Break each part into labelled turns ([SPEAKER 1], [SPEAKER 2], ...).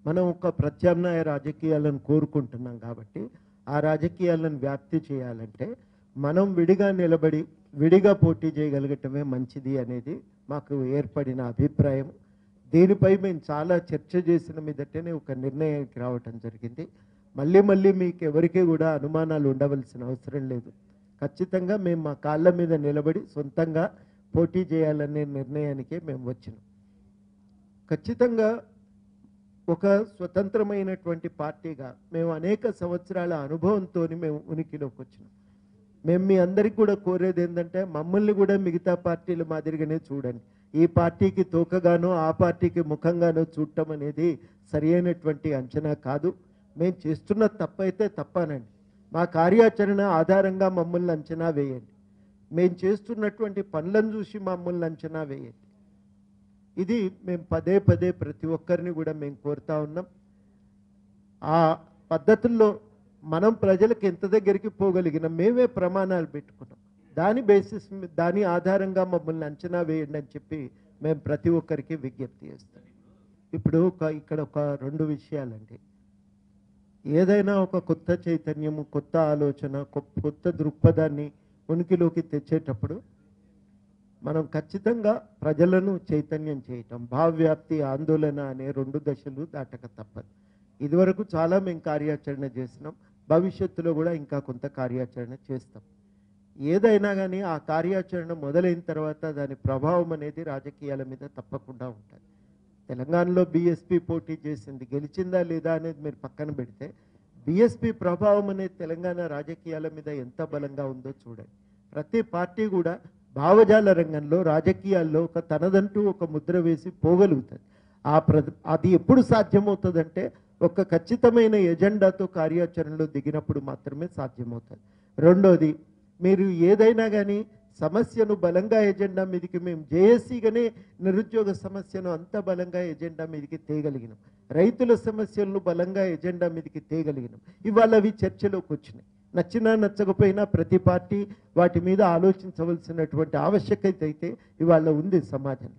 [SPEAKER 1] మనం ఒక ప్రత్యామ్నాయ రాజకీయాలను కోరుకుంటున్నాం కాబట్టి ఆ రాజకీయాలను వ్యాప్తి చేయాలంటే మనం విడిగా నిలబడి విడిగా పోటీ చేయగలగటమే మంచిది అనేది మాకు ఏర్పడిన అభిప్రాయం దీనిపై మేము చాలా చర్చ చేసిన మీదటనే ఒక నిర్ణయానికి రావటం జరిగింది మళ్ళీ మళ్ళీ మీకు ఎవరికీ కూడా అనుమానాలు ఉండవలసిన అవసరం లేదు ఖచ్చితంగా మేము మా కాళ్ళ మీద నిలబడి సొంతంగా పోటీ చేయాలనే నిర్ణయానికే మేము వచ్చినాం ఖచ్చితంగా ఒక స్వతంత్రమైనటువంటి పార్టీగా మేము అనేక సంవత్సరాల అనుభవంతో మేము ఉనికిలోకి వచ్చినాం మేము మీ అందరికీ కూడా కోరేది ఏంటంటే మమ్మల్ని కూడా మిగతా పార్టీల మాదిరిగానే చూడండి ఈ పార్టీకి తోకగానో ఆ పార్టీకి ముఖంగానో చూడటం అనేది సరి అయినటువంటి అంచనా కాదు మేము చేస్తున్న తప్పైతే తప్పనండి మా కార్యాచరణ ఆధారంగా మమ్మల్ని అంచనా వేయండి మేము చేస్తున్నటువంటి పనులను చూసి మమ్మల్ని అంచనా వేయండి ఇది మేము పదే పదే ప్రతి ఒక్కరిని కూడా మేము కోరుతా ఉన్నాం ఆ పద్ధతుల్లో మనం ప్రజలకు ఎంత దగ్గరికి పోగలిగినాం మేమే ప్రమాణాలు పెట్టుకున్నాం దాని బేసిస్ మీ- దాని ఆధారంగా మమ్మల్ని అంచనా వేయండి అని చెప్పి మేము ప్రతి ఒక్కరికి విజ్ఞప్తి చేస్తాం ఇప్పుడు ఒక ఇక్కడ ఒక రెండు విషయాలండి ఏదైనా ఒక కొత్త చైతన్యము కొత్త ఆలోచన కొ- కొత్త దృక్పథాన్ని ఉనికిలోకి తెచ్చేటప్పుడు మనం ఖచ్చితంగా ప్రజలను చైతన్యం చేయటం భావవ్యాప్తి ఆందోళన అనే రెండు దశలు దాటక తప్పదు ఇదివరకు చాలా మేము కార్యాచరణ చేసినాం భవిష్యత్తులో కూడా ఇంకా కొంత కార్యాచరణ చేస్తాం ఏదైనా కానీ ఆ కార్యాచరణ మొదలైన తర్వాత దాని ప్రభావం అనేది రాజకీయాల మీద తప్పకుండా ఉంటుంది తెలంగాణలో బీఎస్పీ పోటీ చేసింది గెలిచిందా లేదా అనేది మీరు పక్కన పెడితే బీఎస్పీ ప్రభావం అనేది తెలంగాణ రాజకీయాల మీద ఎంత బలంగా ఉందో చూడండి ప్రతి పార్టీ కూడా భావజాల రంగంలో రాజకీయాల్లో ఒక తనదంటూ ఒక ముద్ర వేసి పోగలుగుతుంది ఆ ప్ర అది ఎప్పుడు సాధ్యమవుతుందంటే ఒక ఖచ్చితమైన ఎజెండాతో కార్యాచరణలో దిగినప్పుడు మాత్రమే సాధ్యమవుతుంది రెండోది మీరు ఏదైనా కానీ సమస్యను బలంగా ఎజెండా మీదకి మేము జేఏసీగానే నిరుద్యోగ సమస్యను అంత బలంగా ఎజెండా మీదకి తేగలిగినాం రైతుల సమస్యలను బలంగా ఎజెండా మీదకి తేగలిగినాం ఇవాళ అవి చర్చలోకి వచ్చినాయి నచ్చినా నచ్చకపోయినా ప్రతి పార్టీ వాటి మీద ఆలోచించవలసినటువంటి ఆవశ్యకత అయితే ఇవాళ ఉంది సమాజంలో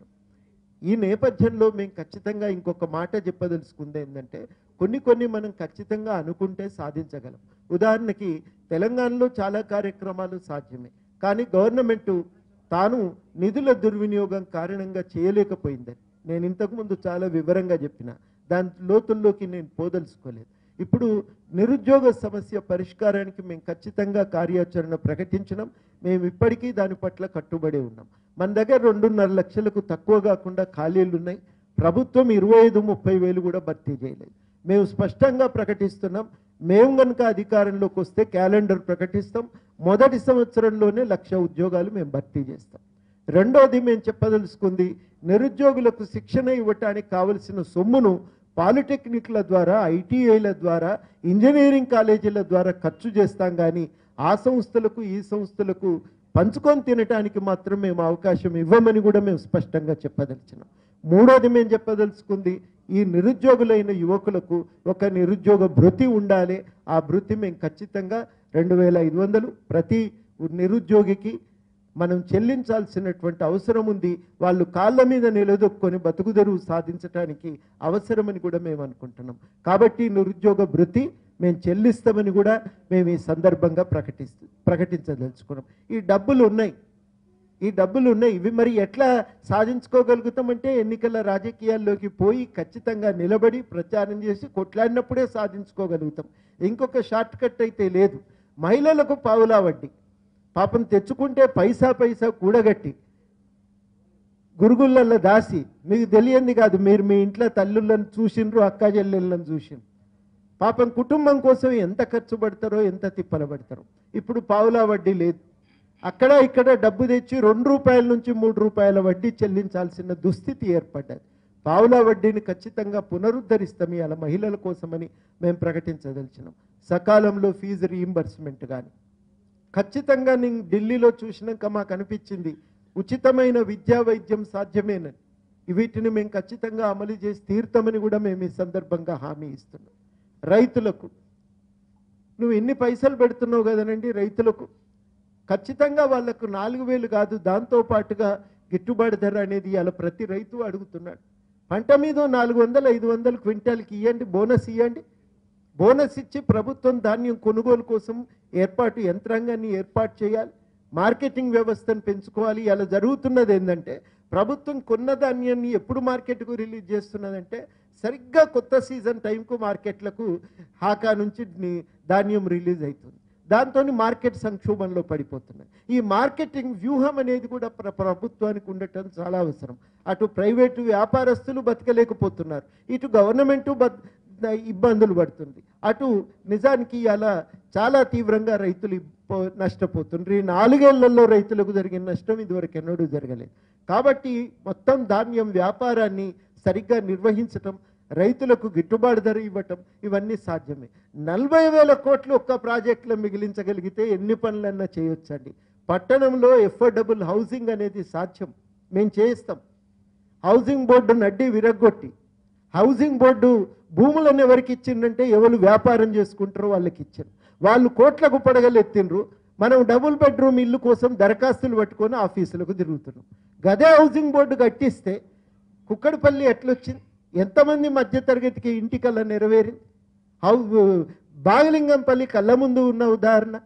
[SPEAKER 1] ఈ నేపథ్యంలో మేము ఖచ్చితంగా ఇంకొక మాట చెప్పదలుచుకుంది ఏంటంటే కొన్ని కొన్ని మనం ఖచ్చితంగా అనుకుంటే సాధించగలం ఉదాహరణకి తెలంగాణలో చాలా కార్యక్రమాలు సాధ్యమే కానీ గవర్నమెంట్ తాను నిధుల దుర్వినియోగం కారణంగా చేయలేకపోయిందని నేను ఇంతకుముందు చాలా వివరంగా చెప్పిన దాని లోతుల్లోకి నేను పోదలుచుకోలేదు ఇప్పుడు నిరుద్యోగ సమస్య పరిష్కారానికి మేము ఖచ్చితంగా కార్యాచరణ ప్రకటించినాం మేము ఇప్పటికీ దాని పట్ల కట్టుబడి ఉన్నాం మన దగ్గర రెండున్నర లక్షలకు తక్కువ కాకుండా ఖాళీలు ఉన్నాయి ప్రభుత్వం ఇరవై ఐదు ముప్పై వేలు కూడా భర్తీ చేయలేదు మేము స్పష్టంగా ప్రకటిస్తున్నాం మేము కనుక అధికారంలోకి వస్తే క్యాలెండర్ ప్రకటిస్తాం మొదటి సంవత్సరంలోనే లక్ష ఉద్యోగాలు మేము భర్తీ చేస్తాం రెండోది మేము చెప్పదలుచుకుంది నిరుద్యోగులకు శిక్షణ ఇవ్వటానికి కావలసిన సొమ్మును పాలిటెక్నిక్ల ద్వారా ఐటీఐల ద్వారా ఇంజనీరింగ్ కాలేజీల ద్వారా ఖర్చు చేస్తాం కానీ ఆ సంస్థలకు ఈ సంస్థలకు పంచుకొని తినటానికి మాత్రం మేము అవకాశం ఇవ్వమని కూడా మేము స్పష్టంగా చెప్పదలిచినాం మూడోది మేము చెప్పదలుచుకుంది ఈ నిరుద్యోగులైన యువకులకు ఒక నిరుద్యోగ భృతి ఉండాలి ఆ భృతి మేము ఖచ్చితంగా రెండు వేల ఐదు వందలు ప్రతి నిరుద్యోగికి మనం చెల్లించాల్సినటువంటి అవసరం ఉంది వాళ్ళు కాళ్ళ మీద నిలదొక్కొని బతుకుదెరువు సాధించడానికి అవసరమని కూడా మేము అనుకుంటున్నాం కాబట్టి నిరుద్యోగ భృతి మేము చెల్లిస్తామని కూడా మేము ఈ సందర్భంగా ప్రకటిస్తూ ప్రకటించదలుచుకున్నాం ఈ డబ్బులు ఉన్నాయి ఈ డబ్బులు ఉన్నాయి ఇవి మరి ఎట్లా సాధించుకోగలుగుతామంటే ఎన్నికల రాజకీయాల్లోకి పోయి ఖచ్చితంగా నిలబడి ప్రచారం చేసి కొట్లాడినప్పుడే సాధించుకోగలుగుతాం ఇంకొక షార్ట్ కట్ అయితే లేదు మహిళలకు పావులా వడ్డీ పాపం తెచ్చుకుంటే పైసా పైసా కూడగట్టి గురుగుళ్ళల్లో దాసి మీకు తెలియంది కాదు మీరు మీ ఇంట్లో తల్లులను చూసిండ్రు అక్క చెల్లెళ్ళను చూసిండ్రు పాపం కుటుంబం కోసం ఎంత ఖర్చు పడతారో ఎంత తిప్పల పడతారో ఇప్పుడు పావులా వడ్డీ లేదు అక్కడ ఇక్కడ డబ్బు తెచ్చి రెండు రూపాయల నుంచి మూడు రూపాయల వడ్డీ చెల్లించాల్సిన దుస్థితి ఏర్పడ్డది పావులా వడ్డీని ఖచ్చితంగా పునరుద్ధరిస్తాం ఇవాళ మహిళల కోసమని మేము ప్రకటించదలిచినాం సకాలంలో ఫీజు రీయింబర్స్మెంట్ కానీ ఖచ్చితంగా నేను ఢిల్లీలో చూసినాక మాకు అనిపించింది ఉచితమైన విద్యా వైద్యం సాధ్యమేనని వీటిని మేము ఖచ్చితంగా అమలు చేసి తీరుతామని కూడా మేము ఈ సందర్భంగా హామీ ఇస్తున్నాం రైతులకు నువ్వు ఎన్ని పైసలు పెడుతున్నావు కదనండి రైతులకు ఖచ్చితంగా వాళ్ళకు నాలుగు వేలు కాదు దాంతో పాటుగా గిట్టుబాటు ధర అనేది ఇవాళ ప్రతి రైతు అడుగుతున్నాడు పంట మీద నాలుగు వందలు ఐదు వందలు క్వింటాల్కి ఇవ్వండి బోనస్ ఇవ్వండి బోనస్ ఇచ్చి ప్రభుత్వం ధాన్యం కొనుగోలు కోసం ఏర్పాటు యంత్రాంగాన్ని ఏర్పాటు చేయాలి మార్కెటింగ్ వ్యవస్థను పెంచుకోవాలి అలా జరుగుతున్నది ఏంటంటే ప్రభుత్వం కొన్న ధాన్యాన్ని ఎప్పుడు మార్కెట్కు రిలీజ్ చేస్తున్నదంటే సరిగ్గా కొత్త సీజన్ టైంకు మార్కెట్లకు హాకా నుంచి ని- ధాన్యం రిలీజ్ అవుతుంది దాంతో మార్కెట్ సంక్షోభంలో పడిపోతున్నాయి ఈ మార్కెటింగ్ వ్యూహం అనేది కూడా ప్ర ప్రభుత్వానికి ఉండటం చాలా అవసరం అటు ప్రైవేటు వ్యాపారస్తులు బతకలేకపోతున్నారు ఇటు గవర్నమెంటు బత్ ఇబ్బందులు పడుతుంది అటు నిజానికి అలా చాలా తీవ్రంగా రైతులు ఇబ్బ- నష్టపోతున్నారు ఈ నాలుగేళ్లలో రైతులకు జరిగిన నష్టం ఇదివరకు ఎన్నడూ జరగలేదు కాబట్టి మొత్తం ధాన్యం వ్యాపారాన్ని సరిగ్గా నిర్వహించటం రైతులకు గిట్టుబాటు ధర ఇవ్వటం ఇవన్నీ సాధ్యమే నలభై వేల కోట్లు ఒక్క ప్రాజెక్టులో మిగిలించగలిగితే ఎన్ని పనులన్నా చేయొచ్చండి పట్టణంలో ఎఫోర్డబుల్ హౌసింగ్ అనేది సాధ్యం మేము చేయిస్తాం హౌసింగ్ బోర్డు నడ్డి విరగ్గొట్టి హౌసింగ్ బోర్డు భూములను ఎవరికి ఇచ్చిందంటే ఎవరు వ్యాపారం చేసుకుంటారో వాళ్ళకి ఇచ్చారు వాళ్ళు కోట్లకు పడగలు ఎత్తిండ్రు మనం డబుల్ బెడ్రూమ్ ఇల్లు కోసం దరఖాస్తులు పట్టుకొని ఆఫీసులకు తిరుగుతున్నాం గదే హౌసింగ్ బోర్డు కట్టిస్తే కుక్కడిపల్లి ఎట్లొచ్చింది ఎంతమంది మధ్యతరగతికి ఇంటికల్లా నెరవేరింది హౌ బాగలింగంపల్లి కళ్ళ ముందు ఉన్న ఉదాహరణ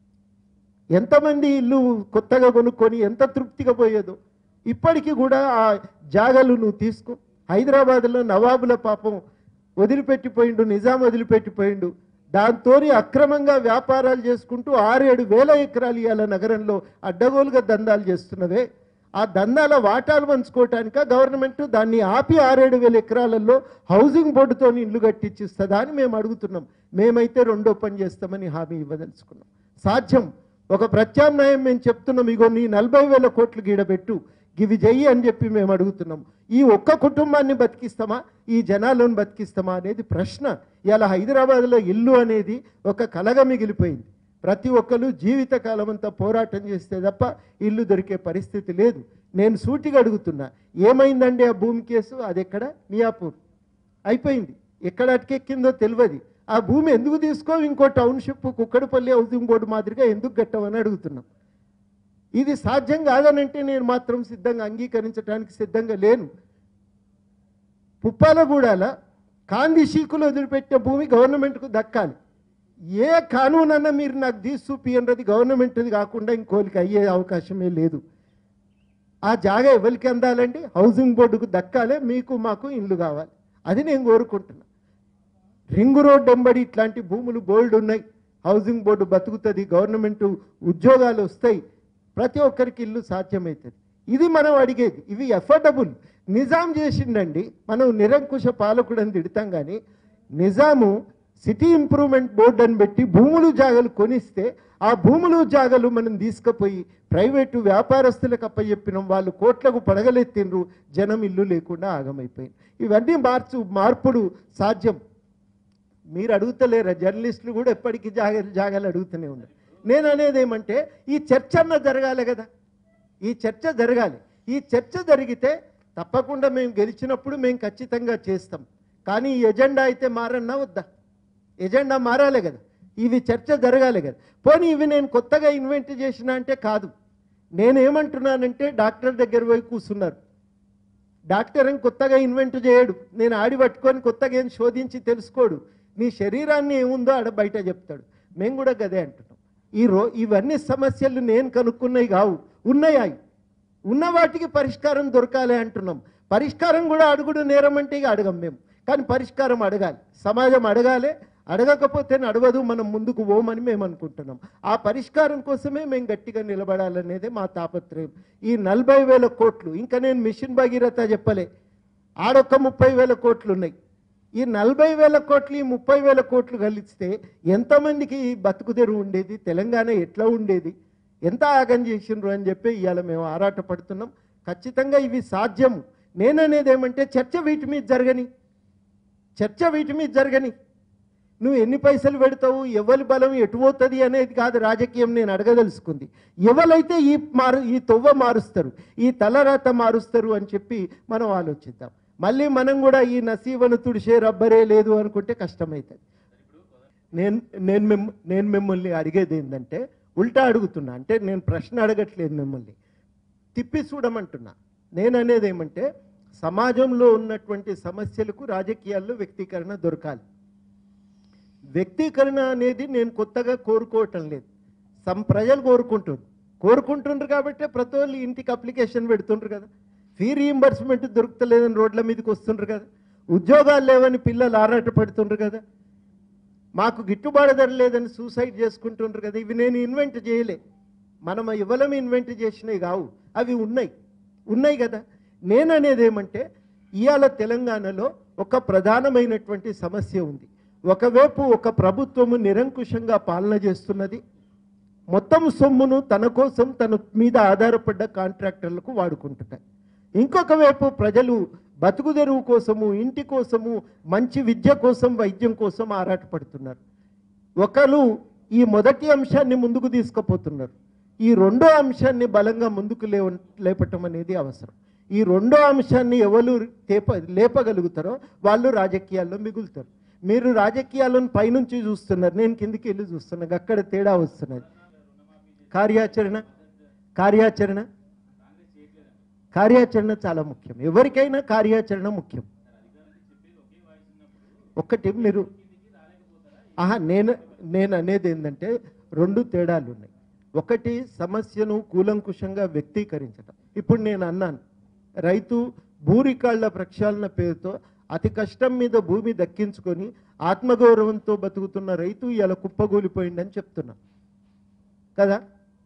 [SPEAKER 1] ఎంతమంది ఇల్లు కొత్తగా కొనుక్కొని ఎంత తృప్తిగా పోయేదో ఇప్పటికీ కూడా ఆ జాగాలు నువ్వు తీసుకో హైదరాబాద్లో నవాబుల పాపం వదిలిపెట్టిపోయిండు నిజాం వదిలిపెట్టిపోయిండు దాంతో అక్రమంగా వ్యాపారాలు చేసుకుంటూ ఆరేడు వేల ఎకరాలు ఇవాళ నగరంలో అడ్డగోలుగా దందాలు చేస్తున్నవే ఆ దందాల వాటాలు పంచుకోవటానిక గవర్నమెంట్ దాన్ని ఆపి ఆరేడు వేల ఎకరాలలో హౌసింగ్ బోర్డుతో ఇల్లు కట్టించిస్తుందా అని మేము అడుగుతున్నాం మేమైతే రెండో పని చేస్తామని హామీ ఇవ్వదలుచుకున్నాం సాధ్యం ఒక ప్రత్యామ్నాయం మేము చెప్తున్నాం ఇగో నీ నలభై వేల కోట్లు గీడబెట్టు ఇవి చెయ్యి అని చెప్పి మేము అడుగుతున్నాం ఈ ఒక్క కుటుంబాన్ని బతికిస్తామా ఈ జనాలను బతికిస్తామా అనేది ప్రశ్న ఇలా హైదరాబాద్లో ఇల్లు అనేది ఒక కలగా మిగిలిపోయింది ప్రతి ఒక్కరు జీవితకాలం అంతా పోరాటం చేస్తే తప్ప ఇల్లు దొరికే పరిస్థితి లేదు నేను సూటిగా అడుగుతున్నా ఏమైందండి ఆ భూమి కేసు అది ఎక్కడ మియాపూర్ అయిపోయింది ఎక్కడ అటకెక్కిందో తెలియదు ఆ భూమి ఎందుకు తీసుకో ఇంకో టౌన్షిప్ కుక్కడపల్లి హౌసింగ్ బోర్డు మాదిరిగా ఎందుకు కట్టమని అడుగుతున్నాం ఇది సాధ్యం కాదనంటే నేను మాత్రం సిద్ధంగా అంగీకరించడానికి సిద్ధంగా లేను పుప్పాలగూడాల కాంది షీకులు వదిలిపెట్టిన భూమి గవర్నమెంట్కు దక్కాలి ఏ కానూనన్నా మీరు నాకు తీసి చూపియండి గవర్నమెంట్ది కాకుండా ఇంకోరికి అయ్యే అవకాశమే లేదు ఆ జాగా ఎవరికి అందాలండి హౌసింగ్ బోర్డుకు దక్కాలే మీకు మాకు ఇల్లు కావాలి అది నేను కోరుకుంటున్నా రింగు రోడ్ వెంబడి ఇట్లాంటి భూములు బోల్డ్ ఉన్నాయి హౌసింగ్ బోర్డు బతుకుతుంది గవర్నమెంట్ ఉద్యోగాలు వస్తాయి ప్రతి ఒక్కరికి ఇల్లు సాధ్యమవుతుంది ఇది మనం అడిగేది ఇవి ఎఫర్డబుల్ నిజాం చేసిండండి మనం నిరంకుశ పాలకుడు అని తిడతాం కానీ నిజాము సిటీ ఇంప్రూవ్మెంట్ బోర్డు అని పెట్టి భూములు జాగలు కొనిస్తే ఆ భూములు జాగలు మనం తీసుకుపోయి ప్రైవేటు వ్యాపారస్తులకు అప్పచెప్పినాం వాళ్ళు కోట్లకు పడగలెత్తిండ్రు జనం ఇల్లు లేకుండా ఆగమైపోయింది ఇవన్నీ మార్చు మార్పుడు సాధ్యం మీరు అడుగుతలేరా జర్నలిస్టులు కూడా ఎప్పటికీ జాగ జాగాలు అడుగుతూనే ఉన్నారు నేను అనేది ఏమంటే ఈ చర్చ అన్న జరగాలి కదా ఈ చర్చ జరగాలి ఈ చర్చ జరిగితే తప్పకుండా మేము గెలిచినప్పుడు మేము ఖచ్చితంగా చేస్తాం కానీ ఈ ఎజెండా అయితే మారన్నా వద్దా ఎజెండా మారాలి కదా ఇవి చర్చ జరగాలి కదా పోనీ ఇవి నేను కొత్తగా ఇన్వెంట్ చేసిన అంటే కాదు నేనేమంటున్నానంటే డాక్టర్ దగ్గర పోయి కూర్చున్నారు డాక్టర్ ఏం కొత్తగా ఇన్వెంట్ చేయడు నేను ఆడి పట్టుకొని కొత్తగా ఏం శోధించి తెలుసుకోడు నీ శరీరాన్ని ఏముందో ఆడ బయట చెప్తాడు మేము కూడా గదే అంటున్నాం ఈ రో ఇవన్నీ సమస్యలు నేను కనుక్కున్నవి కావు ఉన్నాయి అవి ఉన్న వాటికి పరిష్కారం దొరకాలి అంటున్నాం పరిష్కారం కూడా అడుగుడు నేరం అంటే ఇక అడగం మేము కానీ పరిష్కారం అడగాలి సమాజం అడగాలి అడగకపోతే నడవదు మనం ముందుకు పోమని మేము అనుకుంటున్నాం ఆ పరిష్కారం కోసమే మేము గట్టిగా నిలబడాలనేదే మా తాపత్రయం ఈ నలభై వేల కోట్లు ఇంకా నేను మిషన్ భగీరథ చెప్పలే ఆడొక్క ముప్పై వేల కోట్లు ఉన్నాయి ఈ నలభై వేల కోట్లు ఈ ముప్పై వేల కోట్లు కలిస్తే ఎంతమందికి ఈ బతుకు తెరువు ఉండేది తెలంగాణ ఎట్లా ఉండేది ఎంత ఆగం చేసిండ్రు అని చెప్పి ఇవాళ మేము ఆరాటపడుతున్నాం ఖచ్చితంగా ఇవి సాధ్యము నేననేది ఏమంటే చర్చ వీటి మీద జరగని చర్చ వీటి మీద జరగని నువ్వు ఎన్ని పైసలు పెడతావు ఎవరి బలం ఎటు పోతుంది అనేది కాదు రాజకీయం నేను అడగదలుచుకుంది ఎవరైతే ఈ మారు ఈ తొవ్వ మారుస్తారు ఈ తలరాత మారుస్తారు అని చెప్పి మనం ఆలోచిద్దాం మళ్ళీ మనం కూడా ఈ నసీవను తుడిచే రబ్బరే లేదు అనుకుంటే కష్టమవుతుంది నేను నేను మిమ్ నేను మిమ్మల్ని అడిగేది ఏంటంటే ఉల్టా అడుగుతున్నా అంటే నేను ప్రశ్న అడగట్లేదు మిమ్మల్ని తిప్పి చూడమంటున్నా నేను అనేది ఏమంటే సమాజంలో ఉన్నటువంటి సమస్యలకు రాజకీయాల్లో వ్యక్తీకరణ దొరకాలి వ్యక్తీకరణ అనేది నేను కొత్తగా కోరుకోవటం లేదు సమ్ ప్రజలు కోరుకుంటున్నారు కోరుకుంటుండ్రు కాబట్టి ప్రతి వాళ్ళు ఇంటికి అప్లికేషన్ పెడుతుండ్రు కదా ఫీ రీయింబర్స్మెంట్ దొరుకుతలేదని రోడ్ల మీదకి వస్తుండ్రు కదా ఉద్యోగాలు లేవని పిల్లలు ఆరాట పడుతుండ్రు కదా మాకు గిట్టుబాటు ధర లేదని సూసైడ్ చేసుకుంటుండ్రు కదా ఇవి నేను ఇన్వెంట్ చేయలే మనం ఇవ్వలం ఇన్వెంట్ చేసినవి కావు అవి ఉన్నాయి ఉన్నాయి కదా నేను అనేది ఏమంటే ఇవాళ తెలంగాణలో ఒక ప్రధానమైనటువంటి సమస్య ఉంది ఒకవైపు ఒక ప్రభుత్వము నిరంకుశంగా పాలన చేస్తున్నది మొత్తం సొమ్మును తన కోసం తన మీద ఆధారపడ్డ కాంట్రాక్టర్లకు వాడుకుంటున్నాయి ఇంకొక వైపు ప్రజలు బతుకు తెరువు కోసము ఇంటి కోసము మంచి విద్య కోసం వైద్యం కోసం ఆరాటపడుతున్నారు ఒకరు ఈ మొదటి అంశాన్ని ముందుకు తీసుకుపోతున్నారు ఈ రెండో అంశాన్ని బలంగా ముందుకు లేవ లేపటం అనేది అవసరం ఈ రెండో అంశాన్ని ఎవరు తేప లేపగలుగుతారో వాళ్ళు రాజకీయాల్లో మిగులుతారు మీరు రాజకీయాలను పైనుంచి చూస్తున్నారు నేను కిందికి వెళ్ళి చూస్తున్నాను అక్కడ తేడా వస్తున్నది కార్యాచరణ కార్యాచరణ కార్యాచరణ చాలా ముఖ్యం ఎవరికైనా కార్యాచరణ ముఖ్యం ఒక్కటి మీరు ఆహా నేను నేను అనేది ఏంటంటే రెండు తేడాలు ఉన్నాయి ఒకటి సమస్యను కూలంకుషంగా వ్యక్తీకరించడం ఇప్పుడు నేను అన్నాను రైతు భూరికాళ్ల ప్రక్షాళన పేరుతో అతి కష్టం మీద భూమి దక్కించుకొని ఆత్మగౌరవంతో బతుకుతున్న రైతు ఇలా కుప్పగూలిపోయిందని చెప్తున్నా కదా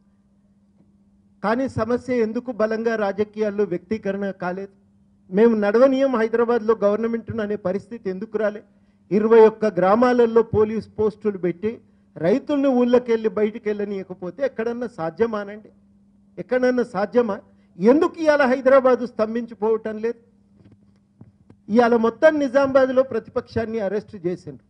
[SPEAKER 1] కానీ సమస్య ఎందుకు బలంగా రాజకీయాల్లో వ్యక్తీకరణ కాలేదు మేము నడవనీయం హైదరాబాద్లో గవర్నమెంట్ అనే పరిస్థితి ఎందుకు రాలే ఇరవై ఒక్క గ్రామాలలో పోలీస్ పోస్టులు పెట్టి రైతుల్ని ఊళ్ళకి వెళ్ళి బయటికి వెళ్ళనీయకపోతే ఎక్కడన్నా సాధ్యమానండి ఎక్కడన్నా సాధ్యమా ఎందుకు ఇవాళ హైదరాబాదు స్తంభించిపోవటం లేదు ఇవాళ మొత్తం నిజామాబాద్లో ప్రతిపక్షాన్ని అరెస్ట్ చేసిండ్రు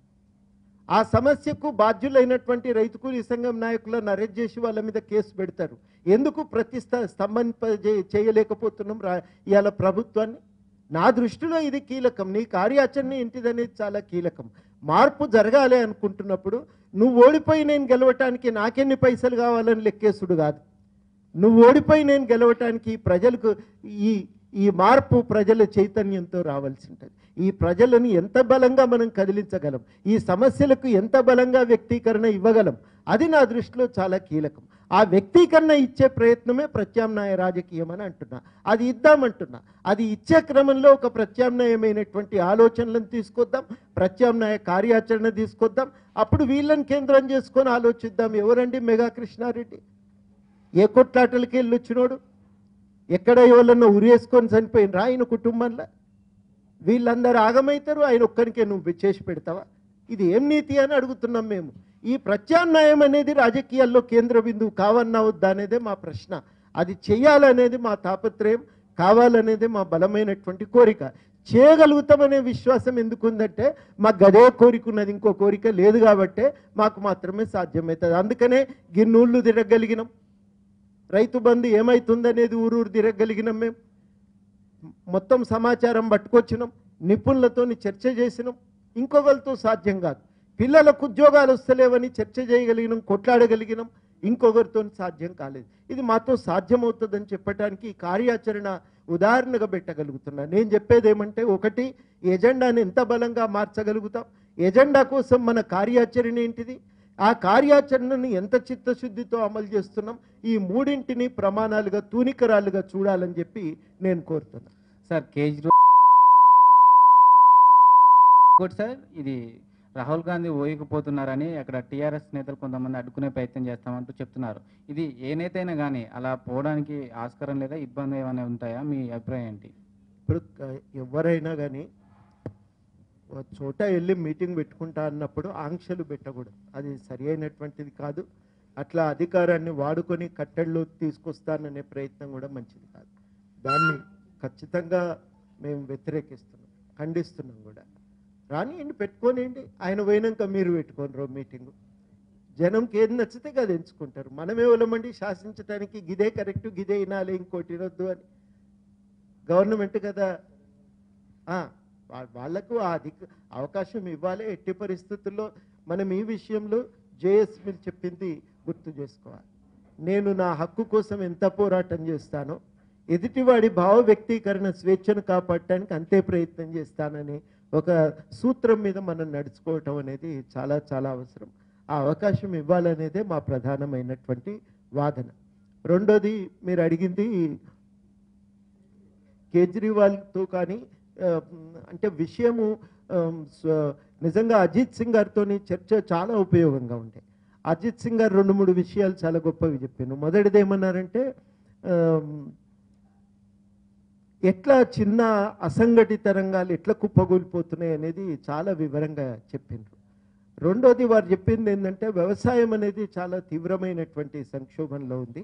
[SPEAKER 1] ఆ సమస్యకు బాధ్యులైనటువంటి రైతు కూలీ సంఘం నాయకులను అరెస్ట్ చేసి వాళ్ళ మీద కేసు పెడతారు ఎందుకు ప్రతి స్తంభింప చేయలేకపోతున్నాం రా ఇవాళ ప్రభుత్వాన్ని నా దృష్టిలో ఇది కీలకం నీ కార్యాచరణ ఏంటిదనేది చాలా కీలకం మార్పు జరగాలి అనుకుంటున్నప్పుడు నువ్వు ఓడిపోయి నేను గెలవటానికి నాకెన్ని పైసలు కావాలని లెక్కేసుడు కాదు నువ్వు ఓడిపోయి నేను గెలవటానికి ప్రజలకు ఈ ఈ మార్పు ప్రజల చైతన్యంతో రావాల్సి ఉంటుంది ఈ ప్రజలను ఎంత బలంగా మనం కదిలించగలం ఈ సమస్యలకు ఎంత బలంగా వ్యక్తీకరణ ఇవ్వగలం అది నా దృష్టిలో చాలా కీలకం ఆ వ్యక్తీకరణ ఇచ్చే ప్రయత్నమే ప్రత్యామ్నాయ రాజకీయం అని అంటున్నా అది ఇద్దామంటున్నా అది ఇచ్చే క్రమంలో ఒక ప్రత్యామ్నాయమైనటువంటి ఆలోచనలను తీసుకొద్దాం ప్రత్యామ్నాయ కార్యాచరణ తీసుకొద్దాం అప్పుడు వీళ్ళని కేంద్రం చేసుకొని ఆలోచిద్దాం ఎవరండి మెగా కృష్ణారెడ్డి ఏ కొట్లాటలకి వెళ్ళి వచ్చినోడు ఎక్కడ ఎవరన్నా ఉరేసుకొని చనిపోయినరా ఆయన కుటుంబంలో వీళ్ళందరూ ఆగమవుతారు ఆయన ఒక్కరికే నువ్వు చేసి పెడతావా ఇది ఏం నీతి అని అడుగుతున్నాం మేము ఈ ప్రత్యామ్నాయం అనేది రాజకీయాల్లో కేంద్ర బిందువు కావన్నా వద్దా అనేదే మా ప్రశ్న అది చేయాలనేది మా తాపత్రయం కావాలనేది మా బలమైనటువంటి కోరిక చేయగలుగుతామనే విశ్వాసం ఎందుకుందంటే మా గదే కోరిక ఉన్నది ఇంకో కోరిక లేదు కాబట్టే మాకు మాత్రమే సాధ్యమవుతుంది అందుకనే గిన్నూళ్ళు తిరగలిగినాం రైతు బంధు ఏమవుతుందనేది ఊరూరు తిరగలిగినాం మేము మొత్తం సమాచారం పట్టుకొచ్చినాం నిపుణులతో చర్చ చేసినాం ఇంకొకరితో సాధ్యం కాదు పిల్లలకు ఉద్యోగాలు వస్తలేవని చర్చ చేయగలిగినాం కొట్లాడగలిగినాం ఇంకొకరితో సాధ్యం కాలేదు ఇది మాతో సాధ్యమవుతుందని చెప్పడానికి ఈ కార్యాచరణ ఉదాహరణగా పెట్టగలుగుతున్నా నేను చెప్పేది ఏమంటే ఒకటి ఎజెండాని ఎంత బలంగా మార్చగలుగుతాం ఎజెండా కోసం మన కార్యాచరణ ఏంటిది ఆ కార్యాచరణను ఎంత చిత్తశుద్ధితో అమలు చేస్తున్నాం ఈ మూడింటిని ప్రమాణాలుగా తూనికరాలుగా చూడాలని చెప్పి నేను కోరుతున్నాను
[SPEAKER 2] సార్ కేజ్రీవాల్ ఇంకోటి సార్ ఇది రాహుల్ గాంధీ ఓయకపోతున్నారని అక్కడ టీఆర్ఎస్ నేతలు కొంతమంది అడ్డుకునే ప్రయత్నం చేస్తామంటూ చెప్తున్నారు ఇది ఏ నేత అయినా కానీ అలా పోవడానికి ఆస్కారం లేదా ఇబ్బంది ఏమైనా ఉంటాయా మీ అభిప్రాయం ఏంటి
[SPEAKER 1] ఇప్పుడు క- ఎవరైనా కానీ ఒక చోట వెళ్ళి మీటింగ్ పెట్టుకుంటా అన్నప్పుడు ఆంక్షలు పెట్టకూడదు అది సరి అయినటువంటిది కాదు అట్లా అధికారాన్ని వాడుకొని కట్టడిలో తీసుకొస్తాననే ప్రయత్నం కూడా మంచిది కాదు దాన్ని ఖచ్చితంగా మేము వ్యతిరేకిస్తున్నాం ఖండిస్తున్నాం కూడా రానియండి పెట్టుకోనియండి ఆయన పోయినాక మీరు పెట్టుకోనరు మీటింగు జనంకి ఏది నచ్చితే అది ఎంచుకుంటారు మనమే వాళ్ళమండి శాసించడానికి గిదే కరెక్ట్ గిదే వినాలి ఇంకోటి వినొద్దు అని గవర్నమెంట్ కదా ఆ, వా- వాళ్ళకు ఆ అధిక అవకాశం ఇవ్వాలి ఎట్టి పరిస్థితుల్లో మనం ఈ విషయంలో జేఎస్పీ చెప్పింది గుర్తు చేసుకోవాలి నేను నా హక్కు కోసం ఎంత పోరాటం చేస్తానో ఎదుటివాడి భావ వ్యక్తీకరణ స్వేచ్ఛను కాపాడటానికి అంతే ప్రయత్నం చేస్తానని ఒక సూత్రం మీద మనం నడుచుకోవటం అనేది చాలా చాలా అవసరం ఆ అవకాశం ఇవ్వాలనేదే మా ప్రధానమైనటువంటి వాదన రెండోది మీరు అడిగింది కేజ్రీవాల్తో కానీ ఆ, అంటే విషయము ఆ, స్వ- నిజంగా అజిత్ సింగ్ గారితో చర్చ చాలా ఉపయోగంగా ఉండే అజిత్ సింగ్ గారు రెండు మూడు విషయాలు చాలా గొప్పవి చెప్పాను మొదటిది ఏమన్నారంటే ఆ, ఎట్లా చిన్న అసంఘటిత రంగాలు ఎట్లా కుప్పగూలిపోతున్నాయి అనేది చాలా వివరంగా చెప్పిండ్రు రెండోది వారు చెప్పింది ఏంటంటే వ్యవసాయం అనేది చాలా తీవ్రమైనటువంటి సంక్షోభంలో ఉంది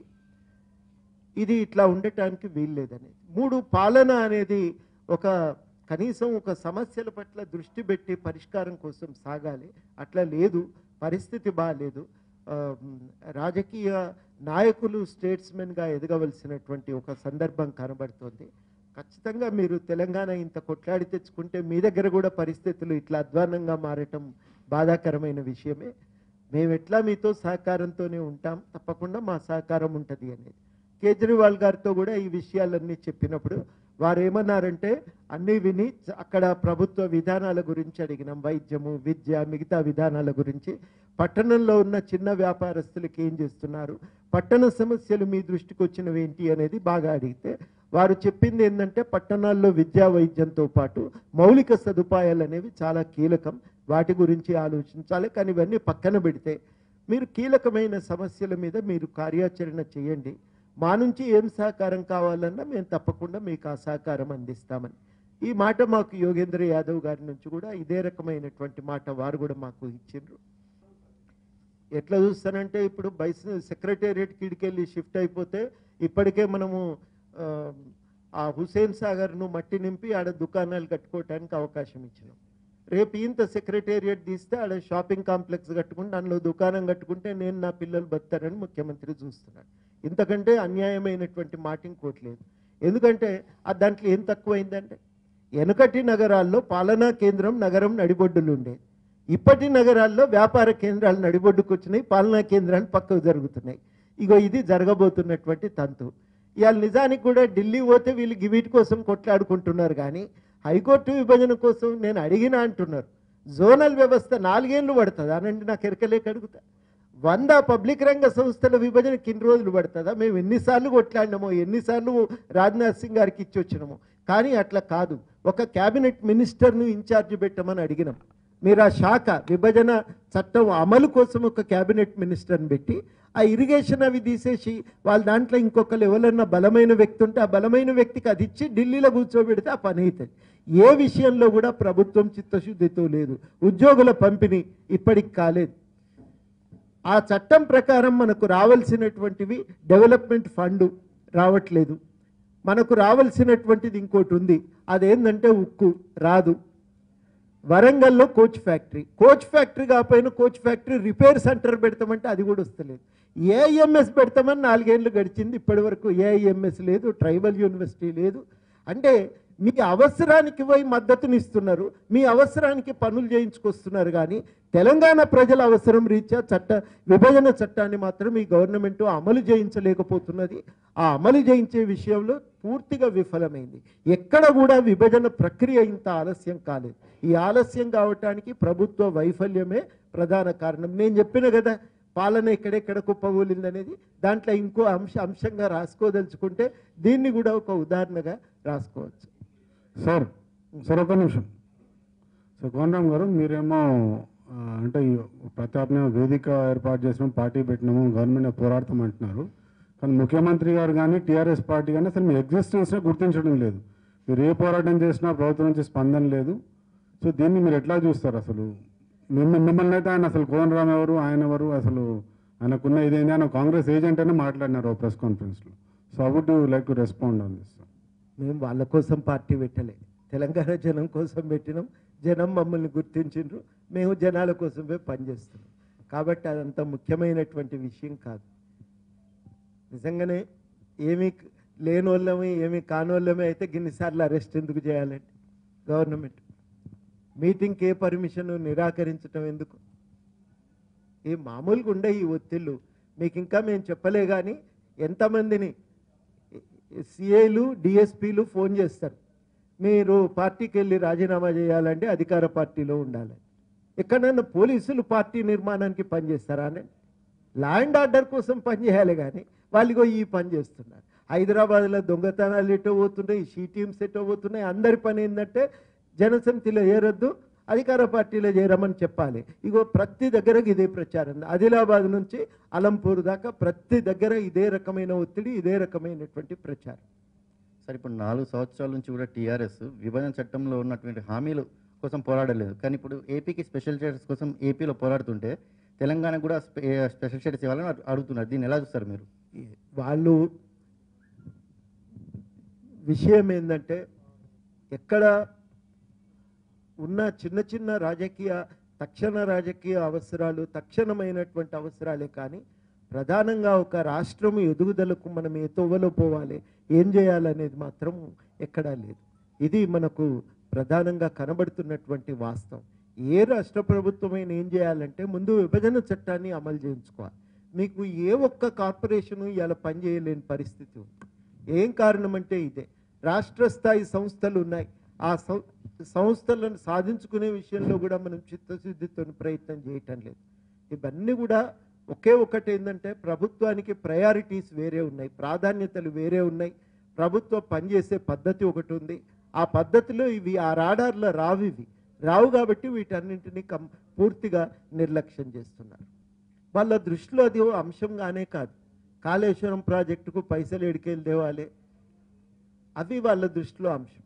[SPEAKER 1] ఇది ఇట్లా ఉండటానికి వీల్లేదనేది మూడు పాలన అనేది ఒక కనీసం ఒక సమస్యల పట్ల దృష్టి పెట్టి పరిష్కారం కోసం సాగాలి అట్లా లేదు పరిస్థితి బాగాలేదు ఆ, రాజకీయ నాయకులు స్టేట్స్మెన్గా ఎదగవలసినటువంటి ఒక సందర్భం కనబడుతోంది ఖచ్చితంగా మీరు తెలంగాణ ఇంత కొట్లాడి తెచ్చుకుంటే మీ దగ్గర కూడా పరిస్థితులు ఇట్లా అధ్వానంగా మారటం బాధాకరమైన విషయమే మేము ఎట్లా మీతో సహకారంతోనే ఉంటాం తప్పకుండా మా సహకారం ఉంటుంది అనేది కేజ్రీవాల్ గారితో కూడా ఈ విషయాలన్నీ చెప్పినప్పుడు వారు ఏమన్నారంటే అన్నీ విని చ- అక్కడ ప్రభుత్వ విధానాల గురించి అడిగినాం వైద్యము విద్య మిగతా విధానాల గురించి పట్టణంలో ఉన్న చిన్న వ్యాపారస్తులకి ఏం చేస్తున్నారు పట్టణ సమస్యలు మీ దృష్టికి వచ్చినవి ఏంటి అనేది బాగా అడిగితే వారు చెప్పింది ఏంటంటే పట్టణాల్లో విద్యా వైద్యంతో పాటు మౌలిక సదుపాయాలు అనేవి చాలా కీలకం వాటి గురించి ఆలోచించాలి కానీ ఇవన్నీ పక్కన పెడితే మీరు కీలకమైన సమస్యల మీద మీరు కార్యాచరణ చేయండి మా నుంచి ఏం సహకారం కావాలన్నా మేము తప్పకుండా మీకు ఆ సహకారం అందిస్తామని ఈ మాట మాకు యోగేంద్ర యాదవ్ గారి నుంచి కూడా ఇదే రకమైనటువంటి మాట వారు కూడా మాకు ఇచ్చిండ్రు ఎట్లా చూస్తానంటే ఇప్పుడు బైస్ సెక్రటేరియట్ కిడికెళ్ళి షిఫ్ట్ అయిపోతే ఇప్పటికే మనము ఆ, ఆ హుసేన్ సాగర్ను మట్టి నింపి ఆడ దుకాణాలు కట్టుకోవటానికి అవకాశం ఇచ్చినాం రేపు ఇంత సెక్రటేరియట్ తీస్తే ఆడ షాపింగ్ కాంప్లెక్స్ కట్టుకుంటే అందులో దుకాణం కట్టుకుంటే నేను నా పిల్లలు బతారని ముఖ్యమంత్రి చూస్తున్నాడు ఇంతకంటే అన్యాయమైనటువంటి మాట ఇంకోటి లేదు ఎందుకంటే ఆ దాంట్లో ఏం తక్కువైందంటే వెనుకటి నగరాల్లో పాలనా కేంద్రం నగరం నడిబొడ్డులు ఉండేది ఇప్పటి నగరాల్లో వ్యాపార కేంద్రాలు నడిబొడ్డుకు వచ్చినాయి పాలనా కేంద్రాలు పక్కకు జరుగుతున్నాయి ఇగో ఇది జరగబోతున్నటువంటి తంతు ఇవాళ నిజానికి కూడా ఢిల్లీ పోతే వీళ్ళు వీటి కోసం కొట్లాడుకుంటున్నారు కానీ హైకోర్టు విభజన కోసం నేను అడిగినా అంటున్నారు జోనల్ వ్యవస్థ నాలుగేళ్ళు పడుతుంది అనండి నాకు ఎరకలేక అడుగుతా వంద పబ్లిక్ రంగ సంస్థల విభజనకి ఇన్ని రోజులు పడుతుందా మేము ఎన్నిసార్లు కొట్లాడినామో ఎన్నిసార్లు రాజ్నాథ్ సింగ్ గారికి ఇచ్చి వచ్చినామో కానీ అట్లా కాదు ఒక క్యాబినెట్ మినిస్టర్ను ఇన్ఛార్జ్ పెట్టమని అడిగినాం మీరు ఆ శాఖ విభజన చట్టం అమలు కోసం ఒక క్యాబినెట్ మినిస్టర్ని పెట్టి ఆ ఇరిగేషన్ అవి తీసేసి వాళ్ళ దాంట్లో ఇంకొకరు ఎవరన్నా బలమైన వ్యక్తి ఉంటే ఆ బలమైన వ్యక్తికి అది ఇచ్చి ఢిల్లీలో కూర్చోబెడితే ఆ పని అవుతుంది ఏ విషయంలో కూడా ప్రభుత్వం చిత్తశుద్ధితో లేదు ఉద్యోగుల పంపిణీ ఇప్పటికి కాలేదు ఆ చట్టం ప్రకారం మనకు రావాల్సినటువంటివి డెవలప్మెంట్ ఫండ్ రావట్లేదు మనకు రావాల్సినటువంటిది ఇంకోటి ఉంది అదేంటంటే ఉక్కు రాదు వరంగల్లో కోచ్ ఫ్యాక్టరీ కోచ్ ఫ్యాక్టరీ కాకపోయినా కోచ్ ఫ్యాక్టరీ రిపేర్ సెంటర్ పెడతామంటే అది కూడా వస్తలేదు ఏఐఎంఎస్ పెడతామని నాలుగేళ్ళు గడిచింది ఇప్పటి వరకు ఏఐఎంఎస్ లేదు ట్రైబల్ యూనివర్సిటీ లేదు అంటే మీ అవసరానికి పోయి మద్దతునిస్తున్నారు మీ అవసరానికి పనులు చేయించుకొస్తున్నారు కానీ తెలంగాణ ప్రజల అవసరం రీత్యా చట్ట విభజన చట్టాన్ని మాత్రం ఈ గవర్నమెంట్ అమలు చేయించలేకపోతున్నది ఆ అమలు చేయించే విషయంలో పూర్తిగా విఫలమైంది ఎక్కడ కూడా విభజన ప్రక్రియ ఇంత ఆలస్యం కాలేదు ఈ ఆలస్యం కావటానికి ప్రభుత్వ వైఫల్యమే ప్రధాన కారణం నేను చెప్పిన కదా పాలన ఎక్కడెక్కడ కుప్పగూలింది అనేది దాంట్లో ఇంకో అంశ అంశంగా రాసుకోదలుచుకుంటే దీన్ని కూడా ఒక ఉదాహరణగా రాసుకోవచ్చు
[SPEAKER 3] సార్ సార్ ఒక నిమిషం సార్ కోనరామ్ గారు మీరేమో ఆ, అంటే ఈ ప్రతాప్నేమో వేదిక ఏర్పాటు చేసినాం పార్టీ పెట్టినాము గవర్నమెంట్ పోరాడతాం అంటున్నారు కానీ ముఖ్యమంత్రి గారు కానీ టీఆర్ఎస్ పార్టీ కానీ అసలు మీ ఎగ్జిస్టెన్స్నే గుర్తించడం లేదు మీరు ఏ పోరాటం చేసినా ప్రభుత్వం నుంచి స్పందన లేదు సో దీన్ని మీరు ఎట్లా చూస్తారు అసలు మిమ్మల్ని మిమ్మల్ని అయితే ఆయన అసలు కోనరామ్ ఎవరు ఆయన ఎవరు అసలు ఆయనకున్న ఇదేంటి ఆయన కాంగ్రెస్ ఏజెంట్ అని మాట్లాడినారు ప్రెస్ కాన్ఫరెన్స్లో so I would like to respond on this
[SPEAKER 1] మేము వాళ్ళ కోసం పార్టీ పెట్టలే తెలంగాణ జనం కోసం పెట్టినాం జనం మమ్మల్ని గుర్తించిండ్రు మేము జనాల కోసమే పనిచేస్తున్నాం కాబట్టి అదంత ముఖ్యమైనటువంటి విషయం కాదు నిజంగానే ఏమీ లేనోళ్ళమే ఏమీ కానోళ్ళమే అయితే గిన్నిసార్లు అరెస్ట్ ఎందుకు చేయాలండి గవర్నమెంట్ మీటింగ్కి ఏ పర్మిషన్ నిరాకరించడం ఎందుకు ఈ మామూలుగా ఉండే ఈ ఒత్తిళ్ళు మీకు ఇంకా మేము చెప్పలే కానీ ఎంతమందిని సిఐలు డిఎస్పీలు ఫోన్ చేస్తారు మీరు పార్టీకి వెళ్ళి రాజీనామా చేయాలంటే అధికార పార్టీలో ఉండాలి ఎక్కడైనా పోలీసులు పార్టీ నిర్మాణానికి పనిచేస్తారా అని ల్యాండ్ ఆర్డర్ కోసం పనిచేయాలి కానీ వాళ్ళిగో ఈ పని చేస్తున్నారు హైదరాబాద్లో దొంగతనాలు ఎటో పోతున్నాయి షీ టీమ్స్ ఎటో పోతున్నాయి అందరి పని ఏంటంటే జనసమితిలో చేరొద్దు అధికార పార్టీలో చేరమని చెప్పాలి ఇగో ప్రతి దగ్గర ఇదే ప్రచారం ఆదిలాబాద్ నుంచి అలంపూర్ దాకా ప్రతి దగ్గర ఇదే రకమైన ఒత్తిడి ఇదే రకమైనటువంటి ప్రచారం
[SPEAKER 4] సార్ ఇప్పుడు నాలుగు సంవత్సరాల నుంచి కూడా టీఆర్ఎస్ విభజన చట్టంలో ఉన్నటువంటి హామీలు కోసం పోరాడలేదు కానీ ఇప్పుడు ఏపీకి స్పెషల్ స్టేటస్ కోసం ఏపీలో పోరాడుతుంటే తెలంగాణకు కూడా స్పె- స్పెషల్ స్టేటస్ ఇవ్వాలని అడు- అడుగుతున్నారు దీన్ని ఎలా చూస్తారు మీరు
[SPEAKER 1] వాళ్ళు విషయం ఏంటంటే ఎక్కడ ఉన్న చిన్న చిన్న రాజకీయ తక్షణ రాజకీయ అవసరాలు తక్షణమైనటువంటి అవసరాలే కానీ ప్రధానంగా ఒక రాష్ట్రం ఎదుగుదలకు మనం ఏ తోవలో పోవాలి ఏం చేయాలనేది మాత్రం ఎక్కడా లేదు ఇది మనకు ప్రధానంగా కనబడుతున్నటువంటి వాస్తవం ఏ రాష్ట్ర ప్రభుత్వమైన ఏం చేయాలంటే ముందు విభజన చట్టాన్ని అమలు చేయించుకోవాలి మీకు ఏ ఒక్క కార్పొరేషను ఇలా పనిచేయలేని పరిస్థితి ఉంది ఏం కారణం అంటే ఇదే రాష్ట్ర స్థాయి సంస్థలు ఉన్నాయి ఆ సం సంస్థలను సాధించుకునే విషయంలో కూడా మనం చిత్తశుద్ధితో ప్రయత్నం చేయటం లేదు ఇవన్నీ కూడా ఒకే ఒకటి ఏంటంటే ప్రభుత్వానికి ప్రయారిటీస్ వేరే ఉన్నాయి ప్రాధాన్యతలు వేరే ఉన్నాయి ప్రభుత్వం పనిచేసే పద్ధతి ఒకటి ఉంది ఆ పద్ధతిలో ఇవి ఆ రాడార్లో రావు ఇవి రావు కాబట్టి వీటన్నింటినీ కం పూర్తిగా నిర్లక్ష్యం చేస్తున్నారు వాళ్ళ దృష్టిలో అది ఓ అంశంగానే కాదు కాళేశ్వరం ప్రాజెక్టుకు పైసలు ఎడికెళ్ళి తేవాలి అవి వాళ్ళ దృష్టిలో అంశం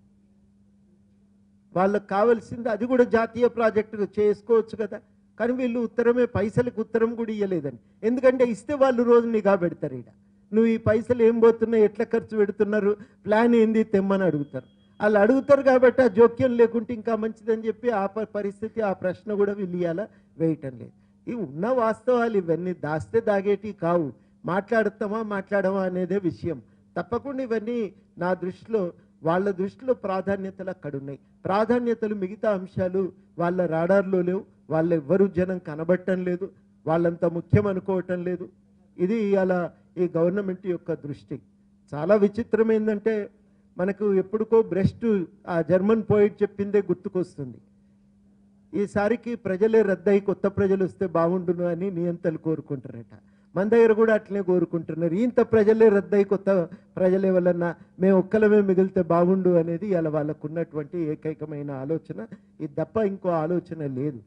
[SPEAKER 1] వాళ్ళకి కావాల్సింది అది కూడా జాతీయ ప్రాజెక్టు చేసుకోవచ్చు కదా కానీ వీళ్ళు ఉత్తరమే పైసలకు ఉత్తరం కూడా ఇవ్వలేదని ఎందుకంటే ఇస్తే వాళ్ళు రోజు నిఘా పెడతారు ఈడ నువ్వు ఈ పైసలు ఏం పోతున్నాయి ఎట్లా ఖర్చు పెడుతున్నారు ప్లాన్ ఏంది తెమ్మని అడుగుతారు వాళ్ళు అడుగుతారు కాబట్టి ఆ జోక్యం లేకుంటే ఇంకా మంచిదని చెప్పి ఆ ప- పరిస్థితి ఆ ప్రశ్న కూడా వీళ్ళు ఇవ్వాల వేయటం లేదు ఇవి ఉన్న వాస్తవాలు ఇవన్నీ దాస్తే దాగేటి కావు మాట్లాడుతామా మాట్లాడమా అనేదే విషయం తప్పకుండా ఇవన్నీ నా దృష్టిలో వాళ్ళ దృష్టిలో ప్రాధాన్యతలు అక్కడ ఉన్నాయి ప్రాధాన్యతలు మిగతా అంశాలు వాళ్ళ రాడార్లో లేవు వాళ్ళ ఎవ్వరు జనం కనబట్టం లేదు వాళ్ళంత ముఖ్యం అనుకోవటం లేదు ఇది అలా ఈ గవర్నమెంట్ యొక్క దృష్టి చాలా విచిత్రం ఏంటంటే మనకు ఎప్పుడుకో బ్రెస్ట్ ఆ జర్మన్ పోయిట్ చెప్పిందే గుర్తుకొస్తుంది ఈసారికి ప్రజలే రద్దయి కొత్త ప్రజలు వస్తే బాగుండును అని నియంతలు కోరుకుంటారట మన దగ్గర కూడా అట్లనే కోరుకుంటున్నారు ఇంత ప్రజలే రద్దయి కొత్త ప్రజలే వలన మేము ఒక్కలమే మిగిలితే బాగుండు అనేది ఇలా వాళ్ళకు ఉన్నటువంటి ఏకైకమైన ఆలోచన ఇది తప్ప ఇంకో ఆలోచన లేదు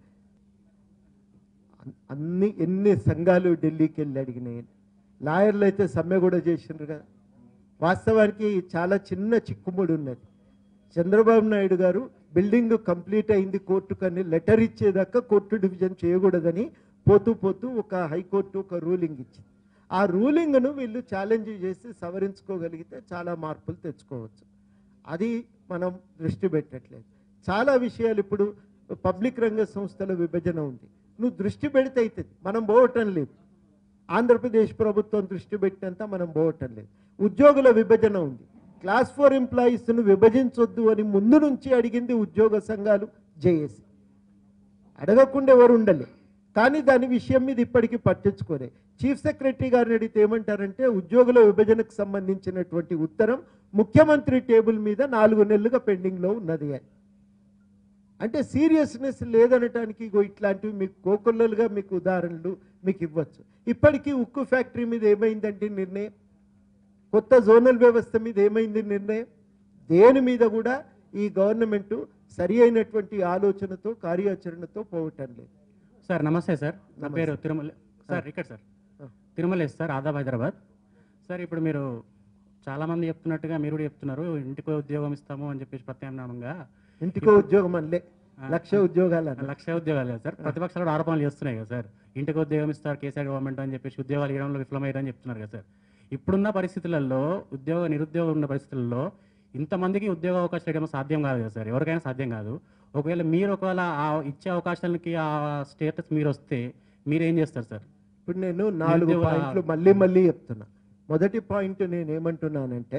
[SPEAKER 1] అన్- అన్ని ఎన్ని సంఘాలు ఢిల్లీకి వెళ్ళి అడిగినాయి లాయర్లు అయితే సమ్మె కూడా చేసిండ్రు కదా వాస్తవానికి చాలా చిన్న చిక్కుముడి ఉన్నది చంద్రబాబు నాయుడు గారు బిల్డింగ్ కంప్లీట్ అయింది కోర్టు కానీ లెటర్ ఇచ్చేదాకా కోర్టు డివిజన్ చేయకూడదని పోతూ పోతూ ఒక హైకోర్టు ఒక రూలింగ్ ఇచ్చింది ఆ రూలింగ్ను వీళ్ళు ఛాలెంజ్ చేసి సవరించుకోగలిగితే చాలా మార్పులు తెచ్చుకోవచ్చు అది మనం దృష్టి పెట్టట్లేదు చాలా విషయాలు ఇప్పుడు పబ్లిక్ రంగ సంస్థల విభజన ఉంది నువ్వు దృష్టి పెడితే అవుతుంది మనం పోవటం లేదు ఆంధ్రప్రదేశ్ ప్రభుత్వం దృష్టి పెట్టినంత మనం పోవటం లేదు ఉద్యోగుల విభజన ఉంది క్లాస్ ఫోర్ ఎంప్లాయీస్ను విభజించొద్దు అని ముందు నుంచి అడిగింది ఉద్యోగ సంఘాలు జేఏసీ అడగకుండా ఎవరు ఉండలే కానీ దాని విషయం మీద ఇప్పటికీ పట్టించుకోలే చీఫ్ సెక్రటరీ గారిని అడిగితే ఏమంటారంటే ఉద్యోగుల విభజనకు సంబంధించినటువంటి ఉత్తరం ముఖ్యమంత్రి టేబుల్ మీద నాలుగు నెలలుగా పెండింగ్లో ఉన్నది అని అంటే సీరియస్నెస్ లేదనటానికి ఇగో ఇట్లాంటివి మీకు కోకొల్లలుగా మీకు ఉదాహరణలు మీకు ఇవ్వచ్చు ఇప్పటికీ ఉక్కు ఫ్యాక్టరీ మీద ఏమైందంటే నిర్ణయం కొత్త జోనల్ వ్యవస్థ మీద ఏమైంది నిర్ణయం దేని మీద కూడా ఈ గవర్నమెంట్ సరి అయినటువంటి ఆలోచనతో కార్యాచరణతో పోవటం లేదు
[SPEAKER 5] సార్ నమస్తే సార్ నా
[SPEAKER 1] నమస్తే.
[SPEAKER 5] పేరు తిరుమల సార్ ఇక్కడ సార్
[SPEAKER 1] ఆ.
[SPEAKER 5] తిరుమలేష్ సార్ ఆదాబ్ హైదరాబాద్ సార్ ఇప్పుడు మీరు చాలామంది చెప్తున్నట్టుగా మీరు కూడా చెప్తున్నారు ఇంటికి ఉద్యోగం ఇస్తాము అని చెప్పేసి ప్రత్యామ్నాయంగా
[SPEAKER 1] ఇంటికో ఉద్యోగం అనలే లక్ష ఉద్యోగాలు అన్న.
[SPEAKER 5] లక్ష ఉద్యోగాలు కదా సార్ ప్రతిపక్షాలు కూడా ఆరోపణలు చేస్తున్నాయి కదా సార్ ఇంటికి ఉద్యోగం ఇస్తారు కేసీఆర్ గవర్నమెంట్ అని చెప్పేసి ఉద్యోగాలు ఇవ్వడంలో విఫలమయ్యారని చెప్తున్నారు కదా సార్ ఇప్పుడున్న పరిస్థితులలో ఉద్యోగ నిరుద్యోగం ఉన్న పరిస్థితుల్లో ఇంతమందికి ఉద్యోగ అవకాశాలు ఇవ్వడం సాధ్యం కాదు కదా సార్ ఎవరికైనా సాధ్యం కాదు ఒకవేళ మీరు ఒకవేళ ఆ ఇచ్చే అవకాశాలకి ఆ స్టేటస్ మీరు వస్తే మీరు ఏం చేస్తారు సార్
[SPEAKER 1] ఇప్పుడు నేను నాలుగు
[SPEAKER 5] నిరుద్యోగుల-
[SPEAKER 1] పాయింట్లు మళ్ళీ మళ్ళీ చెప్తున్నా మొదటి పాయింట్ నేను ఏమంటున్నానంటే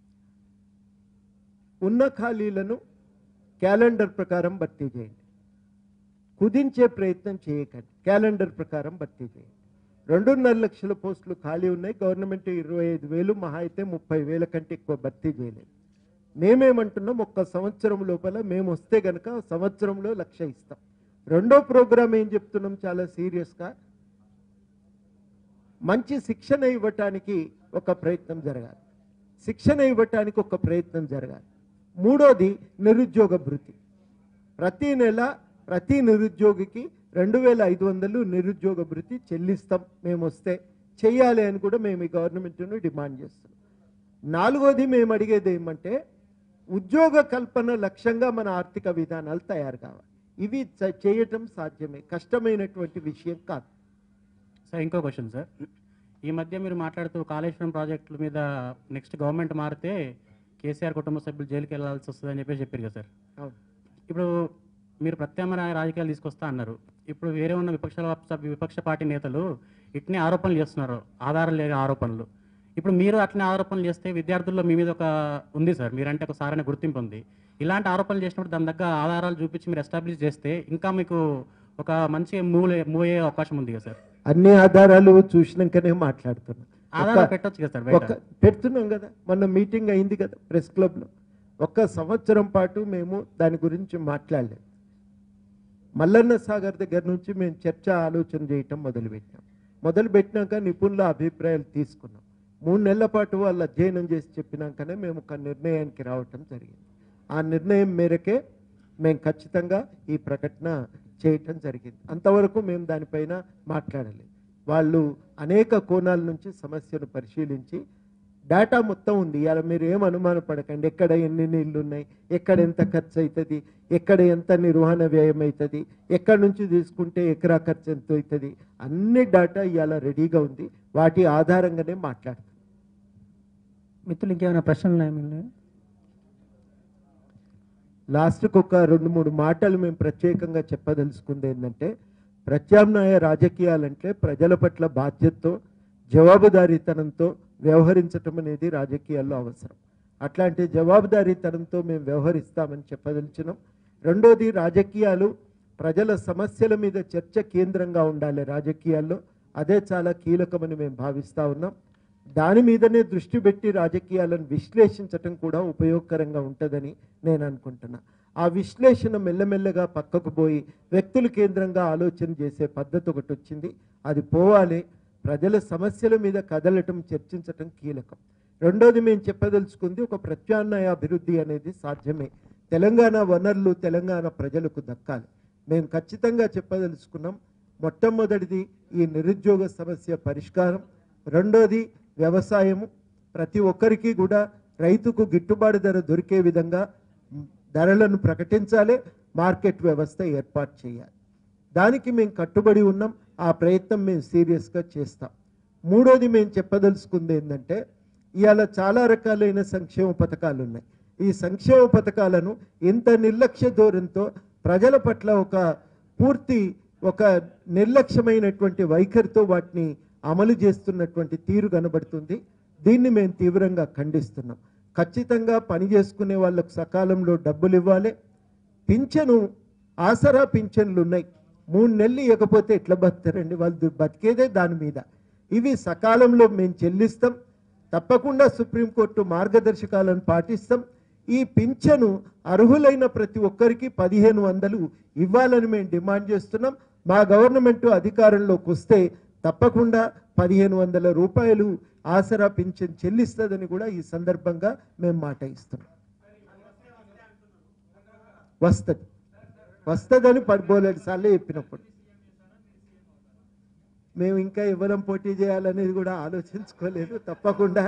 [SPEAKER 1] ఉన్న ఖాళీలను క్యాలెండర్ ప్రకారం భర్తీ చేయండి కుదించే ప్రయత్నం చేయకండి క్యాలెండర్ ప్రకారం భర్తీ చేయండి రెండున్నర లక్షల పోస్టులు ఖాళీ ఉన్నాయి గవర్నమెంట్ ఇరవై ఐదు వేలు మహా అయితే ముప్పై వేల కంటే ఎక్కువ భర్తీ చేయలేదు మేమేమంటున్నాం ఒక్క సంవత్సరం లోపల మేము వస్తే గనక సంవత్సరంలో లక్ష ఇస్తాం రెండో ప్రోగ్రామ్ ఏం చెప్తున్నాం చాలా సీరియస్గా మంచి శిక్షణ ఇవ్వటానికి ఒక ప్రయత్నం జరగాలి శిక్షణ ఇవ్వటానికి ఒక ప్రయత్నం జరగాలి మూడోది నిరుద్యోగ భృతి ప్రతి నెల ప్రతి నిరుద్యోగికి రెండు వేల ఐదు వందలు నిరుద్యోగ భృతి చెల్లిస్తాం మేము వస్తే చెయ్యాలి అని కూడా మేము ఈ గవర్నమెంట్ను డిమాండ్ చేస్తున్నాం నాలుగోది మేము అడిగేది ఏమంటే ఉద్యోగ కల్పన లక్ష్యంగా మన ఆర్థిక విధానాలు తయారు కావాలి ఇవి చ- చేయటం సాధ్యమే కష్టమైనటువంటి విషయం కాదు
[SPEAKER 5] సార్ ఇంకో క్వశ్చన్ సార్ ఈ మధ్య మీరు మాట్లాడుతూ కాళేశ్వరం ప్రాజెక్టుల మీద నెక్స్ట్ గవర్నమెంట్ మారితే కేసీఆర్ కుటుంబ సభ్యులు జైలుకి వెళ్ళాల్సి వస్తుంది అని చెప్పేసి చెప్పారు కదా సార్
[SPEAKER 1] అవును
[SPEAKER 5] ఇప్పుడు మీరు ప్రత్యామ్నాయ రాజకీయాలు తీసుకొస్తా అన్నారు ఇప్పుడు వేరే ఉన్న విపక్షాల సభ్యు- విపక్ష పార్టీ నేతలు ఇట్నే ఆరోపణలు చేస్తున్నారు ఆధారం లేని ఆరోపణలు ఇప్పుడు మీరు అట్లనే ఆరోపణలు చేస్తే విద్యార్థుల్లో మీ మీద ఒక ఉంది సార్ మీరంటే ఒక సారైన గుర్తింపు ఉంది ఇలాంటి ఆరోపణలు చేసినప్పుడు దాని దగ్గర ఆధారాలు చూపించి మీరు ఎస్టాబ్లిష్ చేస్తే ఇంకా మీకు ఒక మంచి మూవ్ మూవ్ అయ్యే అవకాశం ఉంది కదా సార్
[SPEAKER 1] అన్ని ఆధారాలు చూసినాకనే మాట్లాడుతున్నాం
[SPEAKER 5] ఆధారాలు
[SPEAKER 1] ఒక-
[SPEAKER 5] పెట్టొచ్చు కదా సార్ బయట
[SPEAKER 1] ఒక పెడుతున్నాం కదా మొన్న మీటింగ్ అయింది కదా ప్రెస్ క్లబ్లో ఒక్క సంవత్సరం పాటు మేము దాని గురించి మాట్లాడలేదు మల్లన్న సాగర్ దగ్గర నుంచి మేము చర్చ ఆలోచన చేయటం మొదలుపెట్టాం మొదలుపెట్టినాక నిపుణుల అభిప్రాయాలు తీసుకున్నాం మూడు నెలల పాటు వాళ్ళు అధ్యయనం చేసి చెప్పినాకనే మేము ఒక నిర్ణయానికి రావటం జరిగింది ఆ నిర్ణయం మేరకే మేము ఖచ్చితంగా ఈ ప్రకటన చేయటం జరిగింది అంతవరకు మేము దానిపైన మాట్లాడలేదు వాళ్ళు అనేక కోణాల నుంచి సమస్యను పరిశీలించి డేటా మొత్తం ఉంది ఇలా మీరు ఏం అనుమాన పడకండి ఎక్కడ ఎన్ని నీళ్లు ఉన్నాయి ఎక్కడ ఎంత ఖర్చు అవుతుంది ఎక్కడ ఎంత నిర్వహణ వ్యయం అవుతుంది ఎక్కడి నుంచి తీసుకుంటే ఎకరా ఖర్చు ఎంత అవుతుంది అన్ని డేటా ఇవాళ రెడీగా ఉంది వాటి ఆధారంగానే మాట్లాడతాం
[SPEAKER 6] మిత్రులు ఇంకేమైనా ప్రశ్నలు ఉన్నాయా మీకు
[SPEAKER 1] లాస్ట్కి ఒక రెండు మూడు మాటలు మేము ప్రత్యేకంగా చెప్పదలుచుకుంది ఏంటంటే ప్రత్యామ్నాయ రాజకీయాలంటే ప్రజల పట్ల బాధ్యతతో జవాబుదారీతనంతో వ్యవహరించటం అనేది రాజకీయాల్లో అవసరం అట్లాంటి జవాబుదారీతనంతో మేము వ్యవహరిస్తామని చెప్పదలిచినాం రెండోది రాజకీయాలు ప్రజల సమస్యల మీద చర్చ కేంద్రంగా ఉండాలి రాజకీయాల్లో అదే చాలా కీలకమని మేము భావిస్తూ ఉన్నాం దాని మీదనే దృష్టి పెట్టి రాజకీయాలను విశ్లేషించటం కూడా ఉపయోగకరంగా ఉంటుందని నేను అనుకుంటున్నా ఆ విశ్లేషణ మెల్లమెల్లగా పక్కకు పోయి వ్యక్తుల కేంద్రంగా ఆలోచన చేసే పద్ధతి ఒకటి వచ్చింది అది పోవాలి ప్రజల సమస్యల మీద కదలటం చర్చించటం కీలకం రెండోది మేము చెప్పదలుచుకుంది ఒక ప్రత్యామ్నాయ అభివృద్ధి అనేది సాధ్యమే తెలంగాణ వనరులు తెలంగాణ ప్రజలకు దక్కాలి మేము ఖచ్చితంగా చెప్పదలుచుకున్నాం మొట్టమొదటిది ఈ నిరుద్యోగ సమస్య పరిష్కారం రెండోది వ్యవసాయము ప్రతి ఒక్కరికి కూడా రైతుకు గిట్టుబాటు ధర దొరికే విధంగా ధరలను ప్రకటించాలి మార్కెట్ వ్యవస్థ ఏర్పాటు చేయాలి దానికి మేము కట్టుబడి ఉన్నాం ఆ ప్రయత్నం మేము సీరియస్గా చేస్తాం మూడోది మేము చెప్పదలుచుకుంది ఏంటంటే ఇవాళ చాలా రకాలైన సంక్షేమ పథకాలు ఉన్నాయి ఈ సంక్షేమ పథకాలను ఇంత నిర్లక్ష్య ధోరణితో ప్రజల పట్ల ఒక పూర్తి ఒక నిర్లక్ష్యమైనటువంటి వైఖరితో వాటిని అమలు చేస్తున్నటువంటి తీరు కనబడుతుంది దీన్ని మేము తీవ్రంగా ఖండిస్తున్నాం ఖచ్చితంగా పని చేసుకునే వాళ్ళకు సకాలంలో డబ్బులు ఇవ్వాలి పింఛను ఆసరా పింఛన్లు ఉన్నాయి మూడు నెలలు ఇవ్వకపోతే ఎట్లా బతారండి వాళ్ళు బతికేదే దాని మీద ఇవి సకాలంలో మేము చెల్లిస్తాం తప్పకుండా సుప్రీంకోర్టు మార్గదర్శకాలను పాటిస్తాం ఈ పింఛను అర్హులైన ప్రతి ఒక్కరికి పదిహేను వందలు ఇవ్వాలని మేము డిమాండ్ చేస్తున్నాం మా గవర్నమెంట్ అధికారంలోకి వస్తే తప్పకుండా పదిహేను వందల రూపాయలు ఆసరా పింఛన్ చెల్లిస్తుందని కూడా ఈ సందర్భంగా మేము మాట ఇస్తున్నాం వస్తుంది వస్తుందని పడిపోలేడు సార్లు చెప్పినప్పుడు మేము ఇంకా ఎవరం పోటీ చేయాలనేది కూడా ఆలోచించుకోలేదు తప్పకుండా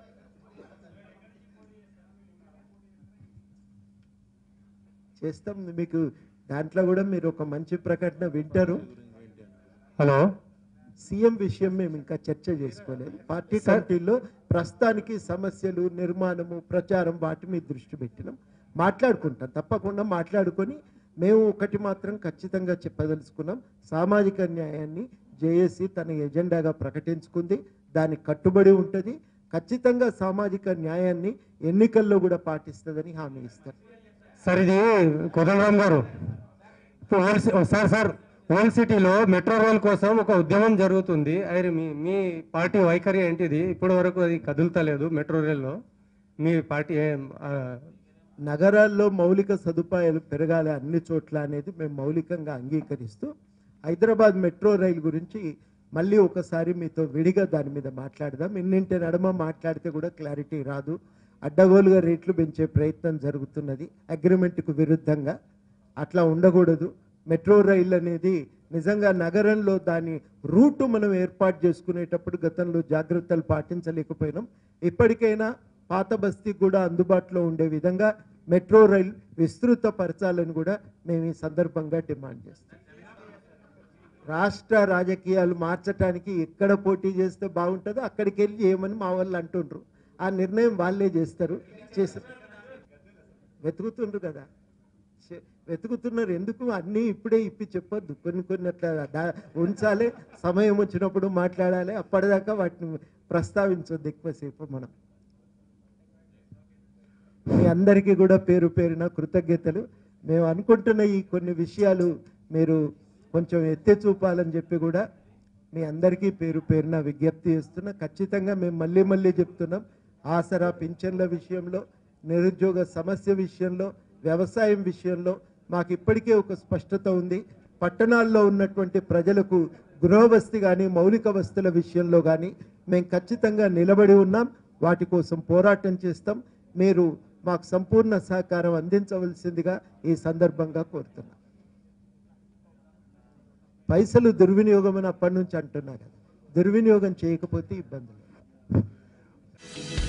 [SPEAKER 1] చేస్తాం మీకు దాంట్లో కూడా మీరు ఒక మంచి ప్రకటన వింటారు
[SPEAKER 3] హలో
[SPEAKER 1] సీఎం విషయం మేము ఇంకా చర్చ చేసుకోలేదు పార్టీ కమిటీల్లో ప్రస్తుతానికి సమస్యలు నిర్మాణము ప్రచారం వాటి మీద దృష్టి పెట్టినాం మాట్లాడుకుంటాం తప్పకుండా మాట్లాడుకొని మేము ఒకటి మాత్రం ఖచ్చితంగా చెప్పదలుచుకున్నాం సామాజిక న్యాయాన్ని జేఏసీ తన ఎజెండాగా ప్రకటించుకుంది దానికి కట్టుబడి ఉంటుంది ఖచ్చితంగా సామాజిక న్యాయాన్ని ఎన్నికల్లో కూడా పాటిస్తుందని హామీ ఇస్తారు
[SPEAKER 3] సార్ ఇది కోదండరామ్ గారు ఇప్పుడు ఓల్సీ సార్ సార్
[SPEAKER 7] ఓల్డ్ సిటీలో మెట్రో రైల్ కోసం ఒక ఉద్యమం జరుగుతుంది అయితే మీ మీ పార్టీ వైఖరి ఏంటిది ఇప్పటి వరకు అది కదులుతలేదు మెట్రో రైల్లో మీ పార్టీ ఏం- ఆ,
[SPEAKER 1] నగరాల్లో మౌలిక సదుపాయాలు పెరగాలి అన్ని చోట్ల అనేది మేము మౌలికంగా అంగీకరిస్తూ హైదరాబాద్ మెట్రో రైల్ గురించి మళ్ళీ ఒకసారి మీతో విడిగా దాని మీద మాట్లాడదాం ఇన్నింటి నడమ మాట్లాడితే కూడా క్లారిటీ రాదు అడ్డగోలుగా రేట్లు పెంచే ప్రయత్నం జరుగుతున్నది అగ్రిమెంట్కు విరుద్ధంగా అట్లా ఉండకూడదు మెట్రో రైల్ అనేది నిజంగా నగరంలో దాని రూట్ మనం ఏర్పాటు చేసుకునేటప్పుడు గతంలో జాగ్రత్తలు పాటించలేకపోయినాం ఇప్పటికైనా పాత బస్తీకి కూడా అందుబాటులో ఉండే విధంగా మెట్రో రైల్ విస్తృతపరచాలని కూడా మేము ఈ సందర్భంగా డిమాండ్ చేస్తాం రాష్ట్ర రాజకీయాలు మార్చడానికి ఎక్కడ పోటీ చేస్తే బాగుంటుందో అక్కడికి వెళ్ళి చేయమని మా వాళ్ళు అంటుండ్రు ఆ నిర్ణయం వాళ్ళే చేస్తారు చేసి వెతుకుతుండ్రు కదా చే- వెతుకుతున్నారు ఎందుకు అన్నీ ఇప్పుడే ఇప్పి చెప్పొద్దు కొన్ని కొన్ని అట్లా దా- ఉంచాలి సమయం వచ్చినప్పుడు మాట్లాడాలి అప్పటిదాకా వాటిని ప్రస్తావించొద్దు ఎక్కువసేపు మనం మీ అందరికీ కూడా పేరు పేరున కృతజ్ఞతలు మేము అనుకుంటున్న ఈ కొన్ని విషయాలు మీరు కొంచెం ఎత్తి చూపాలని చెప్పి కూడా మీ అందరికీ పేరు పేరున విజ్ఞప్తి చేస్తున్నా ఖచ్చితంగా మేము మళ్ళీ మళ్ళీ చెప్తున్నాం ఆసరా పింఛన్ల విషయంలో నిరుద్యోగ సమస్య విషయంలో వ్యవసాయం విషయంలో మాకు ఇప్పటికే ఒక స్పష్టత ఉంది పట్టణాల్లో ఉన్నటువంటి ప్రజలకు గృహవస్తి కానీ మౌలిక వస్తువుల విషయంలో కానీ మేము ఖచ్చితంగా నిలబడి ఉన్నాం వాటి కోసం పోరాటం చేస్తాం మీరు మాకు సంపూర్ణ సహకారం అందించవలసిందిగా ఈ సందర్భంగా కోరుతున్నాం పైసలు దుర్వినియోగం అని అప్పటి నుంచి అంటున్నారు కదా దుర్వినియోగం చేయకపోతే ఇబ్బందులు